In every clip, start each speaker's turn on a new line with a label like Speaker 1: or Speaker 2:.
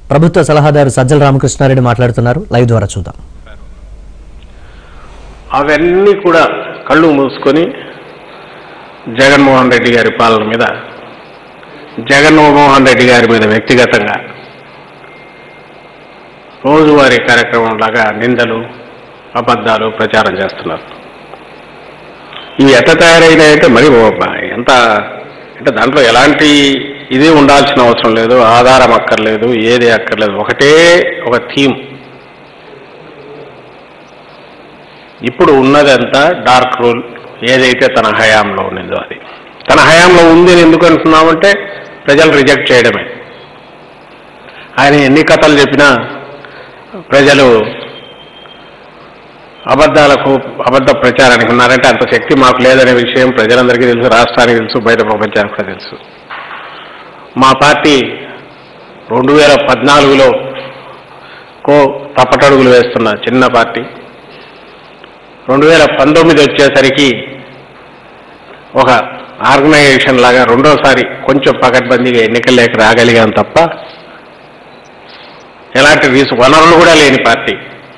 Speaker 1: ప్రభుత్వ సలహాదారు సజ్జల రామకృష్ణారెడ్డి మాట్లాడుతున్నారు లైవ్ ద్వారా చూద్దాం
Speaker 2: అవన్నీ కూడా కళ్ళు మూసుకొని జగన్మోహన్ రెడ్డి గారి పాలన మీద జగన్మోహన్ రెడ్డి గారి మీద వ్యక్తిగతంగా రోజువారీ కార్యక్రమం లాగా నిందలు అబద్ధాలు ప్రచారం చేస్తున్నారు ఇవి ఎట్లా తయారైనాయంటే మరి ఓ- ఎంత అంటే దాంట్లో ఎలాంటి ఇది ఉండాల్సిన అవసరం లేదు ఆధారం అక్కర్లేదు ఏది అక్కర్లేదు ఒకటే ఒక థీమ్ ఇప్పుడు ఉన్నదంతా డార్క్ రూల్ ఏదైతే తన హయాంలో ఉన్నదో అది తన హయాంలో ఉంది అని ఎందుకు అంటున్నామంటే ప్రజలు రిజెక్ట్ చేయడమే ఆయన ఎన్ని కథలు చెప్పినా ప్రజలు అబద్ధాలకు అబద్ధ ప్రచారానికి ఉన్నారంటే అంత శక్తి మాకు లేదనే విషయం ప్రజలందరికీ తెలుసు రాష్ట్రానికి తెలుసు బయట ప్రపంచానికి కూడా తెలుసు మా పార్టీ రెండు వేల పద్నాలుగులో కో తప్పటడుగులు వేస్తున్న చిన్న పార్టీ రెండు వేల పంతొమ్మిది వచ్చేసరికి ఒక ఆర్గనైజేషన్ లాగా రెండోసారి కొంచెం పకడ్బందీగా ఎన్నికల్లోకి రాగలిగాం తప్ప ఎలాంటి రీసు వనరులు కూడా లేని పార్టీ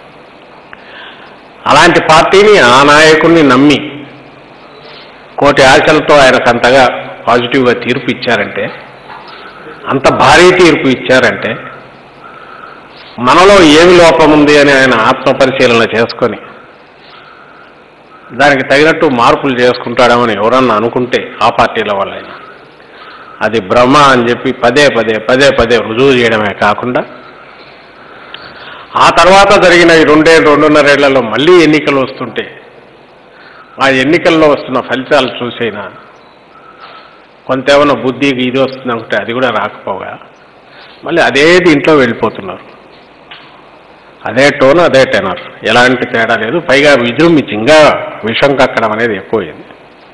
Speaker 2: అలాంటి పార్టీని ఆ నాయకుడిని నమ్మి కోటి ఆశలతో ఆయనకు అంతగా పాజిటివ్గా తీర్పు ఇచ్చారంటే అంత భారీ తీర్పు ఇచ్చారంటే మనలో ఏమి లోపం ఉంది అని ఆయన ఆత్మపరిశీలన చేసుకొని దానికి తగినట్టు మార్పులు చేసుకుంటాడమని ఎవరన్నా అనుకుంటే ఆ పార్టీల వాళ్ళైనా అది భ్రమ అని చెప్పి పదే పదే పదే పదే రుజువు చేయడమే కాకుండా ఆ తర్వాత జరిగిన ఈ రెండే రెండున్నరేళ్లలో మళ్ళీ ఎన్నికలు వస్తుంటే ఆ ఎన్నికల్లో వస్తున్న ఫలితాలు చూసైనా కొంత ఏమైనా బుద్ధికి ఇది వస్తుంది అనుకుంటే అది కూడా రాకపోగా మళ్ళీ అదే దీంట్లో వెళ్ళిపోతున్నారు అదే టోన్ అదే టెనర్ ఎలాంటి తేడా లేదు పైగా విజృంభించి ఇంకా విషం కక్కడం అనేది ఎక్కువైంది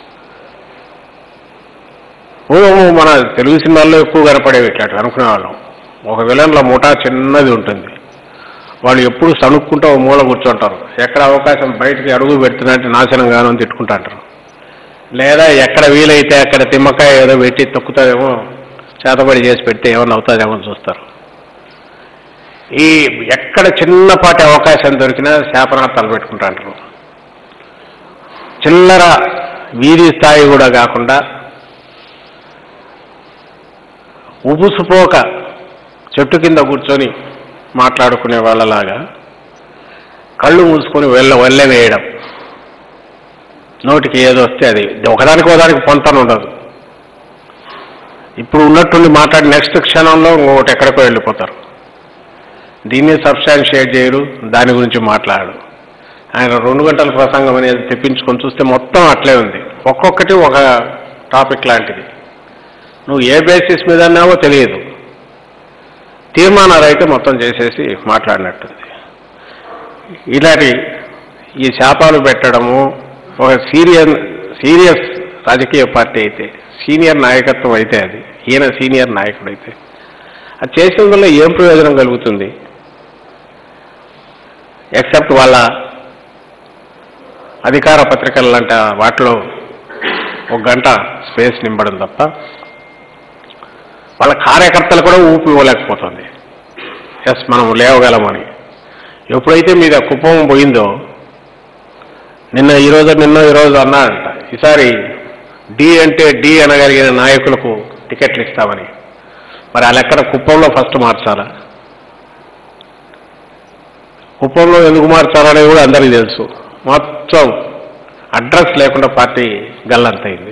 Speaker 2: పూర్వం మన తెలుగు సినిమాల్లో ఎక్కువ కనపడేవి ఇట్లాంటి అనుకునే వాళ్ళం ఒక విలన్ల ముఠా చిన్నది ఉంటుంది వాళ్ళు ఎప్పుడు సణుక్కుంటూ ఓ మూల కూర్చుంటారు ఎక్కడ అవకాశం బయటికి అడుగు పెడుతున్నట్టు నాశనం గాను అని తిట్టుకుంటాంటారు లేదా ఎక్కడ వీలైతే అక్కడ తిమ్మకాయ ఏదో పెట్టి తొక్కుతాదేమో చేతబడి చేసి పెడితే ఏమన్నా అవుతుందేమో అని చూస్తారు ఈ ఎక్కడ చిన్నపాటి అవకాశం దొరికినా శాపనార్థాలు పెట్టుకుంటాంటారు చిల్లర వీధి స్థాయి కూడా కాకుండా ఉబుసుపోక చెట్టు కింద కూర్చొని మాట్లాడుకునే వాళ్ళలాగా కళ్ళు మూసుకొని వెళ్ళ వెళ్ళవేయడం నోటికి ఏదో వస్తే అది ఒకదానికి ఒకదానికి పొంతన ఉండదు ఇప్పుడు ఉన్నట్టుండి మాట్లాడి నెక్స్ట్ క్షణంలో ఇంకొకటి ఎక్కడికో వెళ్ళిపోతారు దీన్ని సబ్స్టాన్షియేట్ చేయరు దాని గురించి మాట్లాడు ఆయన రెండు గంటల ప్రసంగం అనేది తెప్పించుకొని చూస్తే మొత్తం అట్లే ఉంది ఒక్కొక్కటి ఒక టాపిక్ లాంటిది నువ్వు ఏ బేసిస్ మీద అన్నావో తెలియదు తీర్మానాలు అయితే మొత్తం చేసేసి మాట్లాడినట్టుంది ఇలాంటి ఈ శాపాలు పెట్టడము ఒక సీరియర్ సీరియస్ రాజకీయ పార్టీ అయితే సీనియర్ నాయకత్వం అయితే అది ఈయన సీనియర్ నాయకుడు అయితే అది చేసిన వల్ల ఏం ప్రయోజనం కలుగుతుంది ఎక్సెప్ట్ వాళ్ళ అధికార పత్రికలు లాంటి వాటిలో ఒక గంట స్పేస్ నింపడం తప్ప వాళ్ళ కార్యకర్తలు కూడా ఊపి ఇవ్వలేకపోతుంది ఎస్ మనం లేవగలమని ఎప్పుడైతే మీద కుప్పం పోయిందో నిన్న ఈరోజు నిన్న ఈరోజు అన్నాడంట ఈసారి డి అంటే డి అనగలిగిన నాయకులకు టికెట్లు ఇస్తామని మరి ఆ లెక్కన కుప్పంలో ఫస్ట్ మార్చాలా కుప్పంలో ఎందుకు మార్చాలనేది కూడా అందరికీ తెలుసు మొత్తం అడ్రస్ లేకుండా పార్టీ గల్లంతైంది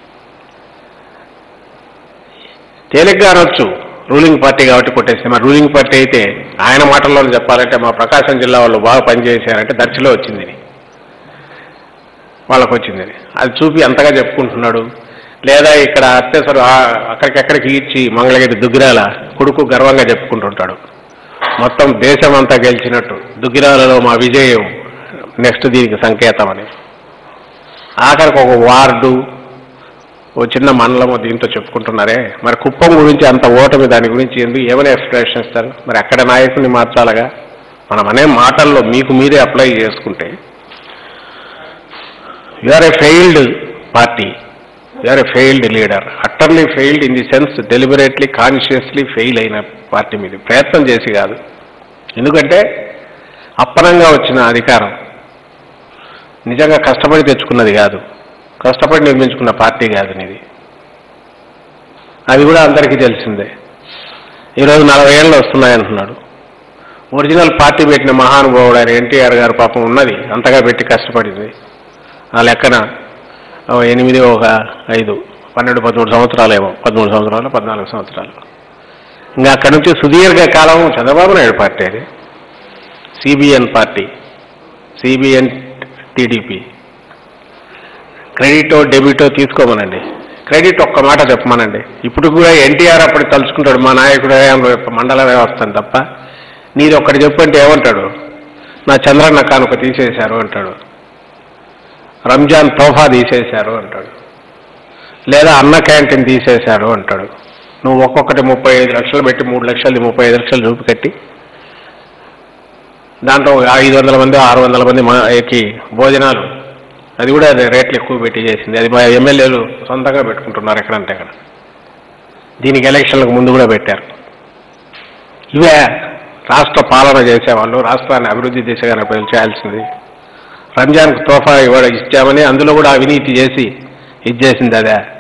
Speaker 2: తేలిగ్గా అనొచ్చు రూలింగ్ పార్టీ కాబట్టి కొట్టేసింది మరి రూలింగ్ పార్టీ అయితే ఆయన మాటల్లో చెప్పాలంటే మా ప్రకాశం జిల్లా వాళ్ళు బాగా పనిచేశారంటే దర్శిలో వచ్చింది వాళ్ళకు వచ్చింది అది చూపి అంతగా చెప్పుకుంటున్నాడు లేదా ఇక్కడ అత్యవసరం అక్కడికెక్కడికి ఇచ్చి మంగళగిరి దుగ్గిరాల కొడుకు గర్వంగా చెప్పుకుంటుంటాడు మొత్తం దేశం అంతా గెలిచినట్టు దుగ్గిరాలలో మా విజయం నెక్స్ట్ దీనికి సంకేతం అని ఆఖరికి ఒక వార్డు ఓ చిన్న మండలము దీంతో చెప్పుకుంటున్నారే మరి కుప్పం గురించి అంత ఓటమి దాని గురించి ఎందుకు ఏమైనా ఎక్స్ప్లెనేషన్ ఇస్తారు మరి అక్కడ నాయకుడిని మార్చాలగా మనం అనే మాటల్లో మీకు మీరే అప్లై చేసుకుంటే you're a failed party you're a failed leader utterly failed in the sense deliberately consciously fail అయిన పార్టీ మీది ప్రయత్నం చేసి కాదు ఎందుకంటే అప్పనంగా వచ్చిన అధికారం నిజంగా కష్టపడి తెచ్చుకున్నది కాదు కష్టపడి నిర్మించుకున్న పార్టీ కాదు నీది అది కూడా అందరికీ తెలిసిందే ఈరోజు నలభై ఏళ్ళు వస్తున్నాయంటున్నాడు ఒరిజినల్ పార్టీ పెట్టిన మహానుభావుడు ఆయన ఎన్టీఆర్ గారు పాపం ఉన్నది అంతగా పెట్టి కష్టపడింది ఆ లెక్కన ఓ ఎనిమిది ఒక ఐదు పన్నెండు పదమూడు సంవత్సరాలేమో పదమూడు సంవత్సరాలు పద్నాలుగు సంవత్సరాలు ఇంకా అక్కడి నుంచి సుదీర్ఘ కాలం చంద్రబాబు నాయుడు పార్టీ అది సిబిఎన్ పార్టీ సిబిఎన్ టీడీపీ క్రెడిటో డెబిటో తీసుకోమనండి క్రెడిట్ ఒక్క మాట చెప్పమనండి ఇప్పుడు కూడా ఎన్టీఆర్ అప్పుడు తలుచుకుంటాడు మా నాయకుడు హయాంలో యొక్క మండల వ్యవస్థ అని తప్ప నీది ఒక్కటి చెప్పు అంటే ఏమంటాడు నా చంద్రన్న కానుక తీసేశారు అంటాడు రంజాన్ తోఫా తీసేశారు అంటాడు లేదా అన్న క్యాంటీన్ తీసేశారు అంటాడు నువ్వు ఒక్కొక్కటి ముప్పై ఐదు లక్షలు పెట్టి మూడు లక్షలు ముప్పై ఐదు లక్షలు చూపి కట్టి దాంట్లో ఐదు వందల మంది ఆరు వందల మంది మాకి భోజనాలు అది కూడా అది రేట్లు ఎక్కువ పెట్టి చేసింది అది మా ఎమ్మెల్యేలు సొంతంగా పెట్టుకుంటున్నారు ఎక్కడంటే అక్కడ దీనికి ఎలక్షన్లకు ముందు కూడా పెట్టారు ఇవే రాష్ట్ర పాలన చేసేవాళ్ళు రాష్ట్రాన్ని అభివృద్ధి దిశగా చేయాల్సింది రంజాన్కు తోఫా ఇవ్వడం ఇచ్చామని అందులో కూడా అవినీతి చేసి ఇది చేసింది అదే